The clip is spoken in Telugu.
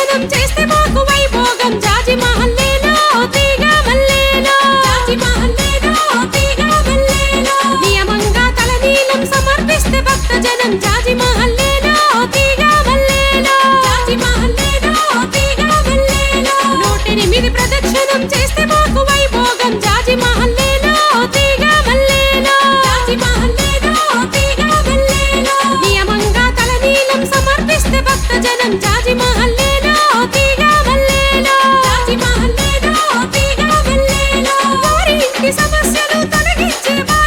ప్రదక్షిణం చేస్తే మాకు వైభోగం జాజి మహల్లేలో తీగ మల్లేలో జాజి మహల్లేలో తీగ మల్లేలో నియమంగా తలనీలం సమర్పిస్తే భక్త జనం జాజి మహల్లేలో తీగ మల్లేలో జాజి మహల్లేలో తీగ మల్లేలో నూటెనిమిది ప్రదక్షిణం చేస్తే మాకు వైభోగం జాజి మహల్లేలో తీగ మల్లేలో జాజి మహల్లేలో తీగ మల్లేలో నియమంగా తలనీలం సమర్పిస్తే భక్త జనం జాజి మహల్లేలో తీగ మల్లేలో జాజి మహల్లేలో తీగ మల్లేలో వారి ఇంటి సమస్యలు తొలగించే